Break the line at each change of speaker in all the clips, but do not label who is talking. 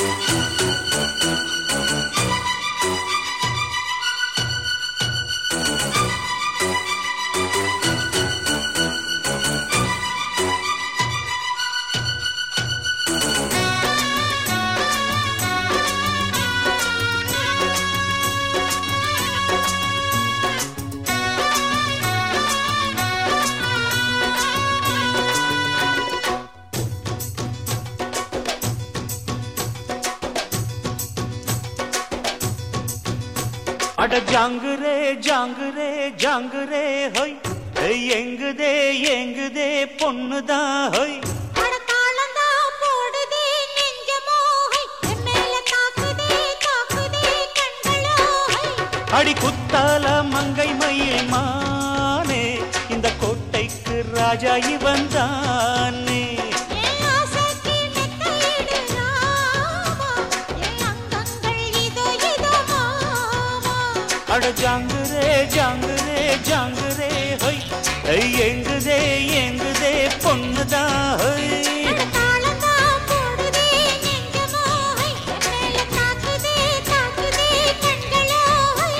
அட ஜாங்குரே ஜாங்குரே ஜாங்குரே ஹொய் ஏய், எங்குதே எங்குதே பொண்ணுதான் ஹொய்
அட தாளந்தான் போடுதே நெஞ்சமோ ஹை என் மேல தாக்குதே தாக்குதே கண்களோ ஹை
அடி குத்தால மங்கை மயில் மானே இந்த கோட்டைக்கு ராஜா இவன் தானே
என் ஆசைக்கு மெத்தையிடு ராமா என் அங்கங்கள் இதோ இதோ மாமா
அட ஜாங்குரே ஜாங்குரே ஜாங்குரே ஹொய் ஏய், எங்குதே எங்குதே பொண்ணுதான் ஹொய்
அட தாளந்தான் போடுதே நெஞ்சமோ ஹை என் மேல தாக்குதே தாக்குதே கண்களோ ஹை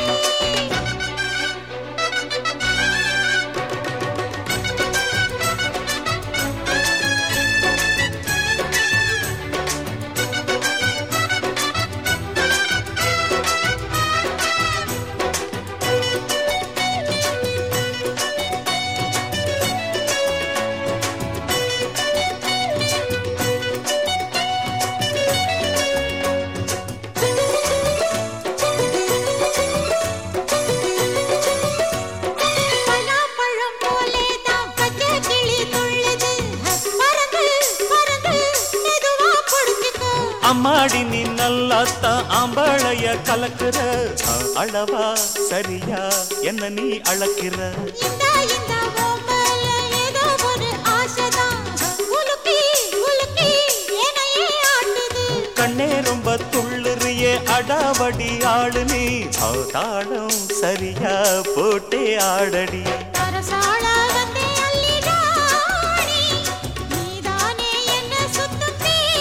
பலாப்பழம் போலேதான் பச்சை கிளி துள்ளுது பறந்து பறந்து மெதுவா புடிச்சுக்கோ
அம்மாடி நீ நல்லாத்தான் ஆம்பாளைய கலக்குற அ, அளவா சரியா என்ன நீ அளக்கிற
இந்த இந்த ஓம்பல ஏதோ ஒரு ஆசைதான் உலுக்கி உலுக்கி என்னையே ஆட்டுது
கண்ணே ரொம்ப துள்ளுறியே அடாவடி ஆளு நீ ஆ, தாளம் சரியா போட்டே ஆடடி
அரசாள வந்தே அள்ளிடாடி நீதானே என்ன சுத்தம்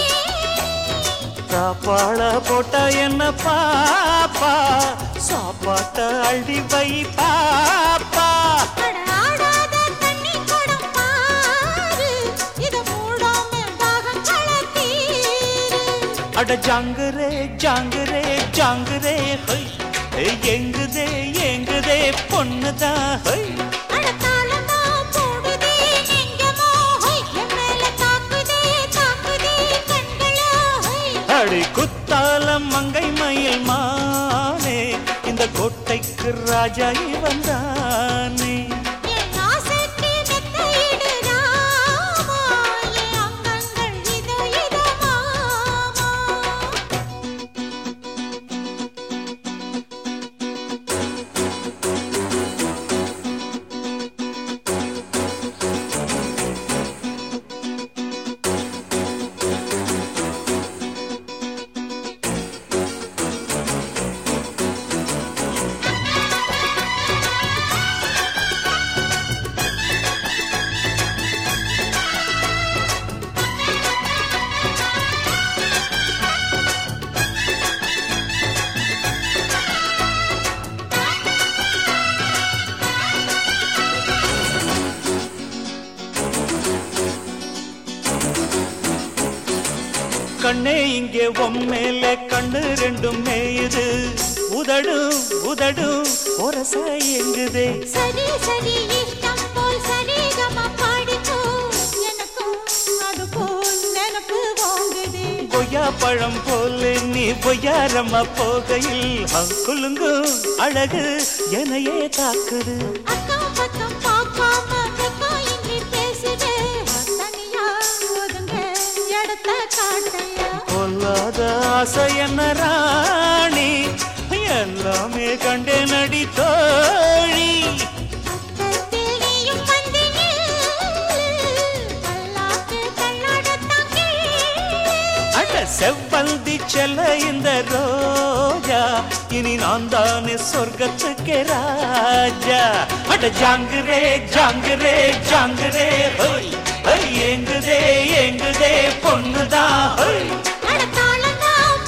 சாப்பாட போட்டா என்ன பாப்பா சாப்பாட்ட அள்ளி வை பாப்பா
ஆடாத தண்ணி குடம் பாரு இத மூடாம தாகம் கலத்தீரு
அட ஜாங்குரே ஜாங்குரே ஜாங்குரே ஹொய் ஏய், எங்குதே எங்குதே பொண்ணுதான் ஹொய்
அடத்தாளமா போடுதே நெஞ்சமோ ஹை என் மேல தாக்குதே தாக்குதே கண்களோ ஹை
அடி குத்தாலம் மங்கை மயில் மானே இந்த கோட்டைக்கு ராஜா வந்தானே
என் ஆசைக்கு மெத்தையிடு ராமா என் அங்கங்கள் இதோ இதோ மாமா
கண்ணே இங்கே உம்மேல கண்ணு ரெண்டும் மேயுது உதடு உதடு ஒரச எங்குதே
சரி சரி இஷ்டம் போல் சரிகம பாடிக்கோ எனக்கும் அது போல் நினப்பு வாங்குதே
கொய்யா பழம் போல நீ பொய்யாரம்மா போகையில் குலுங்கு அழகு எனையே தாக்குது
அக்கம் பக்கம் பார்க்காம வெக்கம் இன்றி பேசுதே தனியா ஒதுங்க இடத்த காட்டையா
பொல்லாத ஆசை என்ன ராணி எல்லாமே கண்டே நடி தோழி
பக்கத்தில் நீயும் வந்து நில்லு. பல்லாக்கு தள்ளாடத்தான் கேளு.
அட செவ்வந்தி செல்ல இந்த ரோஜா இனி நான் தானே சொர்க்கத்துக்கு ராஜா அட ஜாங்குரே ஜாங்குரே ஜாங்குரே ஹோய் ஹோய், ஏங்குதே ஏங்குதே பொண்ணுதான் ஹோய்
அட தாளந்தான்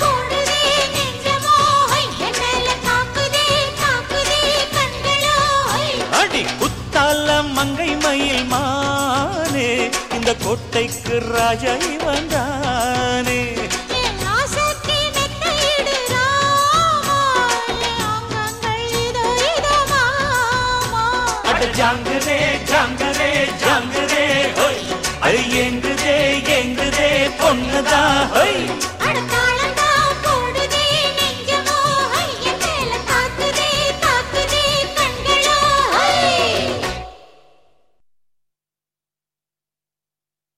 மயில் மானே இந்த கோட்டைக்கு ராஜா வந்தானே
என் ஆசைக்கு மெத்தையிடு ராமா என் அங்கங்கள் இதோ இதோ மாமா
அட ஜாங்கரே ஜாங்கரே ஜாங்கரே ஹோய் அது எங்குதே எங்குதே பொண்ணுதா ஹோய்